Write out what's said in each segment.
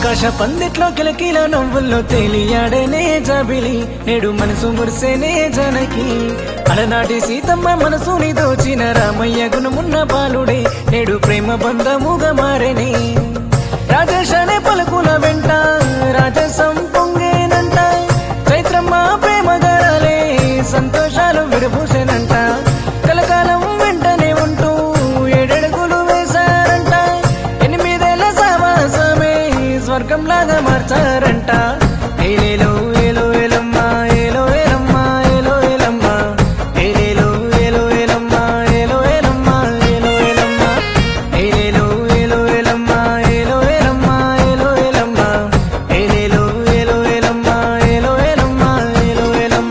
ఆకాశ పందిట్లో కిలకిల నవ్వుల్లో తేలియాడేనే జాబిలి నేడు మనసు మురిసేనే జనకి అలనాటి సీతమ్మ మనసుని దోచిన రామయ్య గుణమున్న బాలుడే నేడు ప్రేమ బంధముగా మారేనే రాజేష్ అనే పలుకుల వెంట రాజసం పొంగేనంట చైత్రమ్మ ప్రేమ గరాలే సంతోషాలు విరబూసేనంట కలకాలం వెంటనే ఉంటూ ఏడడుగులు వేశారంట ఎనిమిదేళ్ల సావాసమే స్వర్గంలాగా మార్చారంట ఏలేలో ఏలో ఏలమ్మ ఏలో ఏలమ్మ ఏలో ఏలమ్మ ఏలేలో ఏలో ఏలమ్మ ఏలో ఏలమ్మ ఏలో ఏలమ్మ ఏలేలో ఏలో ఏలమ్మ ఏలో ఏలమ్మ ఏలో ఏలమ్మ ఏలేలో ఏలో ఏలమ్మ ఏలో ఏలమ్మ ఏలో ఏలమ్మ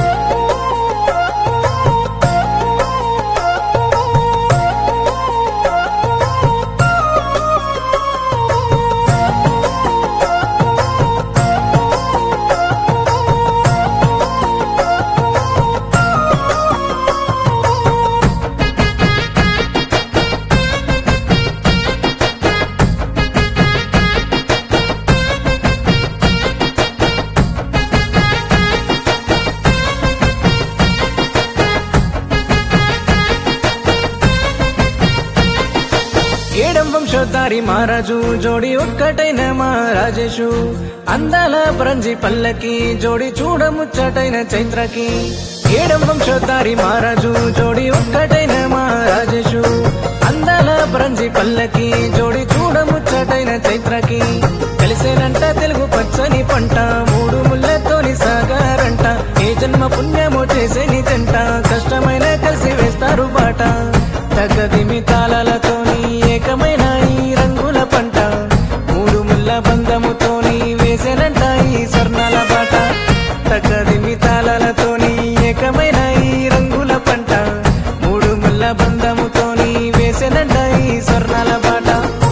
ఏడం వంశోద్ధారి మహారాజు జోడి ఒక్కటైన మా రాజేషు అందాల పరంజి పల్లకి జోడి చూడముచ్చటైన చైత్రకి ఏడం వంశోద్ధారి మహారాజు జోడి ఒక్కటైన మా రాజేషు అందాల పరంజి పల్లకి జోడి చూడముచ్చటైన చైత్రకి కలిసేనంట తెలుగు పచ్చని పంట మూడు ముళ్ళతోని సాగారంట ఏ జన్మ పుణ్యమో చేసేని జంట కష్టమైన కలిసి వేస్తారు బాట తగ్గదిమి తాళాలతోని ఏకమైన ఈ రంగుల పంట మూడు ముళ్ళ బంధముతోని వేసేనంట ఈ స్వర్ణాల బాట తగ్గదిమి తాళాలతోని ఏకమైన ఈ రంగుల పంట మూడు ముళ్ళ బంధముతోని వేసేనంట ఈ స్వర్ణాల బాట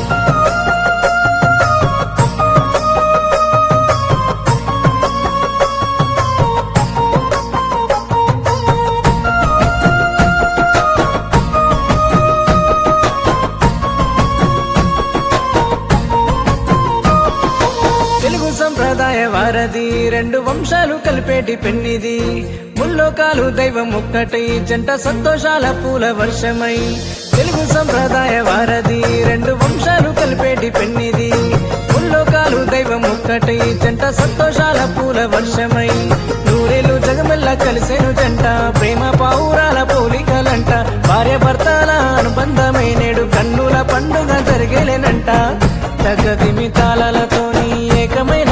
తెలుగు సంప్రదాయ వారధి రెండు వంశాలు కలిపేటి పెన్నిది ముల్లోకాలు దైవం ఒక్కటై జంట సంతోషాల పూల వర్షమై తెలుగు సంప్రదాయ వారధి రెండు వంశాలు కలిపేటి పెన్నిది ముల్లోకాలు దైవం ఒక్కటై జంట సంతోషాల పూల వర్షమై నూరేలు జగమెల్ల కలిసేను జంట ప్రేమ పావురాల పోలికలంట భార్య భర్తల అనుబంధమై నేడు కన్నుల పండుగ జరిగేలేనంట తగ్గదిమి తాళాలతోని ఏకమైన